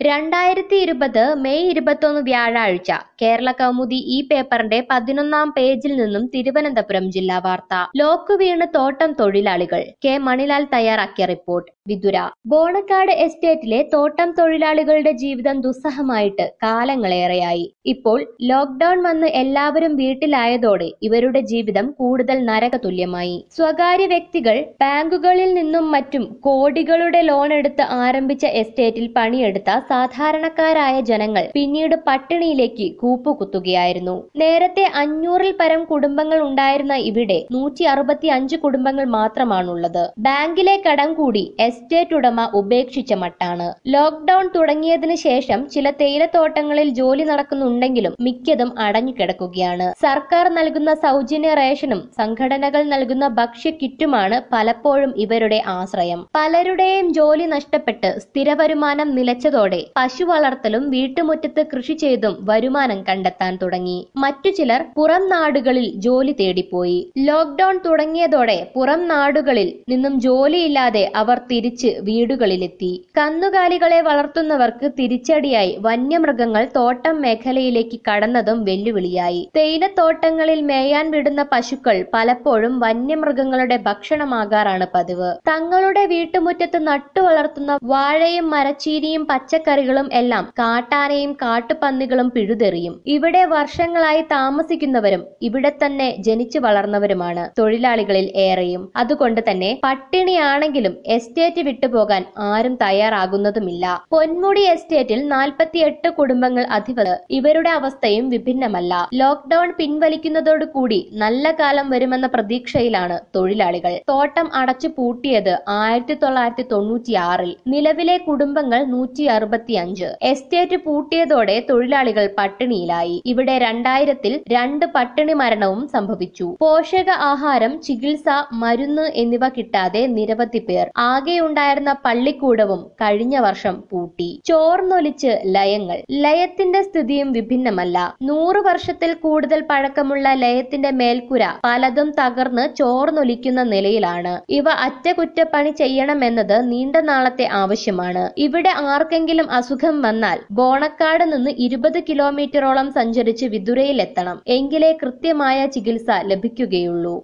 രണ്ടായിരത്തി ഇരുപത് മെയ് ഇരുപത്തൊന്ന് വ്യാഴാഴ്ച കേരള കൗമുദി ഈ പേപ്പറിന്റെ പതിനൊന്നാം പേജിൽ നിന്നും തിരുവനന്തപുരം ജില്ലാ വാർത്ത ലോക്ക് വീണ് തോട്ടം തൊഴിലാളികൾ കെ മണിലാൽ തയ്യാറാക്കിയ റിപ്പോർട്ട് വിതുര ബോണക്കാട് എസ്റ്റേറ്റിലെ തോട്ടം തൊഴിലാളികളുടെ ജീവിതം ദുസ്സഹമായിട്ട് കാലങ്ങളേറെയായി ഇപ്പോൾ ലോക്ക്ഡൌൺ വന്ന് എല്ലാവരും വീട്ടിലായതോടെ ഇവരുടെ ജീവിതം കൂടുതൽ നരകതുല്യമായി സ്വകാര്യ വ്യക്തികൾ ബാങ്കുകളിൽ നിന്നും മറ്റും കോടികളുടെ ലോൺ എടുത്ത് ആരംഭിച്ച എസ്റ്റേറ്റിൽ പണിയെടുത്ത സാധാരണക്കാരായ ജനങ്ങൾ പിന്നീട് പട്ടിണിയിലേക്ക് കൂപ്പുകുത്തുകയായിരുന്നു നേരത്തെ അഞ്ഞൂറിൽ പരം കുടുംബങ്ങൾ ഉണ്ടായിരുന്ന ഇവിടെ നൂറ്റി അറുപത്തി അഞ്ച് കുടുംബങ്ങൾ മാത്രമാണുള്ളത് ബാങ്കിലെ കടം കൂടി എസ്റ്റേറ്റ് ഉടമ ഉപേക്ഷിച്ച മട്ടാണ് ലോക്ക്ഡൌൺ തുടങ്ങിയതിനു ശേഷം ചില തേയിലത്തോട്ടങ്ങളിൽ ജോലി നടക്കുന്നുണ്ടെങ്കിലും മിക്കതും അടഞ്ഞുകിടക്കുകയാണ് സർക്കാർ നൽകുന്ന സൗജന്യ റേഷനും സംഘടനകൾ നൽകുന്ന ഭക്ഷ്യ കിറ്റുമാണ് പലപ്പോഴും ഇവരുടെ ആശ്രയം പലരുടെയും ജോലി നഷ്ടപ്പെട്ട് സ്ഥിര വരുമാനം നിലച്ചതോടെ പശു വളർത്തലും വീട്ടുമുറ്റത്ത് കൃഷി ചെയ്തും വരുമാനം കണ്ടെത്താൻ തുടങ്ങി മറ്റു ചിലർ പുറം നാടുകളിൽ ജോലി തേടിപ്പോയി ലോക്ക്ഡൌൺ തുടങ്ങിയതോടെ പുറം നാടുകളിൽ നിന്നും ജോലിയില്ലാതെ അവർ തിരിച്ച് വീടുകളിലെത്തി കന്നുകാലികളെ വളർത്തുന്നവർക്ക് തിരിച്ചടിയായി വന്യമൃഗങ്ങൾ തോട്ടം മേഖലയിലേക്ക് കടന്നതും വെല്ലുവിളിയായി തേയിലത്തോട്ടങ്ങളിൽ മേയാൻ വിടുന്ന പശുക്കൾ പലപ്പോഴും വന്യമൃഗങ്ങളുടെ ഭക്ഷണമാകാറാണ് പതിവ് തങ്ങളുടെ വീട്ടുമുറ്റത്ത് നട്ടുവളർത്തുന്ന വാഴയും മരച്ചീനിയും പച്ചക്കറികളും എല്ലാം കാട്ടാനയും കാട്ടുപന്നികളും പിഴുതെറിയും ഇവിടെ വർഷങ്ങളായി താമസിക്കുന്നവരും ഇവിടെ തന്നെ ജനിച്ചു വളർന്നവരുമാണ് തൊഴിലാളികളിൽ ഏറെയും അതുകൊണ്ട് തന്നെ പട്ടിണിയാണെങ്കിലും എസ്റ്റേറ്റ് വിട്ടുപോകാൻ ആരും തയ്യാറാകുന്നതുമില്ല പൊന്മുടി എസ്റ്റേറ്റിൽ നാൽപ്പത്തിയെട്ട് കുടുംബങ്ങൾ അധിപത് ഇവരുടെ അവസ്ഥയും വിഭിന്നമല്ല ലോക്ക്ഡൌൺ പിൻവലിക്കുന്നതോടുകൂടി നല്ല കാലം വരുമെന്ന പ്രതീക്ഷയിലാണ് തൊഴിലാളികൾ തോട്ടം അടച്ചു പൂട്ടിയത് ആയിരത്തി തൊള്ളായിരത്തി തൊണ്ണൂറ്റിയാറിൽ നിലവിലെ കുടുംബങ്ങൾ നൂറ്റി അറുപത്തിയഞ്ച് എസ്റ്റേറ്റ് പൂട്ടിയതോടെ തൊഴിലാളികൾ പട്ടിണിയിലായി ഇവിടെ രണ്ടായിരത്തിൽ രണ്ട് പട്ടിണി മരണവും സംഭവിച്ചു പോഷക ആഹാരം ചികിത്സ മരുന്ന് എന്നിവ കിട്ടാതെ നിരവധി പേർ ആകെയുണ്ടായിരുന്ന പള്ളിക്കൂടവും കഴിഞ്ഞ വർഷം പൂട്ടി ചോർന്നൊലിച്ച് ലയങ്ങൾ ലയത്തിന്റെ സ്ഥിതിയും വിഭിന്നമല്ല നൂറ് വർഷത്തിൽ കൂടുതൽ പഴക്കമുള്ള ലയത്തിന്റെ മേൽക്കുര പലതും തകർന്ന് ചോർന്നൊലിക്കുന്ന നിലയിലാണ് ഇവ അറ്റകുറ്റപ്പണി ചെയ്യണമെന്നത് നീണ്ട നാളത്തെ ആവശ്യമാണ് ഇവിടെ ആർക്കെങ്കിലും അസുഖം വന്നാൽ ബോണക്കാട് നിന്ന് ഇരുപത് കിലോമീറ്ററോളം സഞ്ചരിച്ച് വിതുരയിലെത്തണം എങ്കിലേ കൃത്യമായ ചികിത്സ ലഭിക്കുകയുള്ളൂ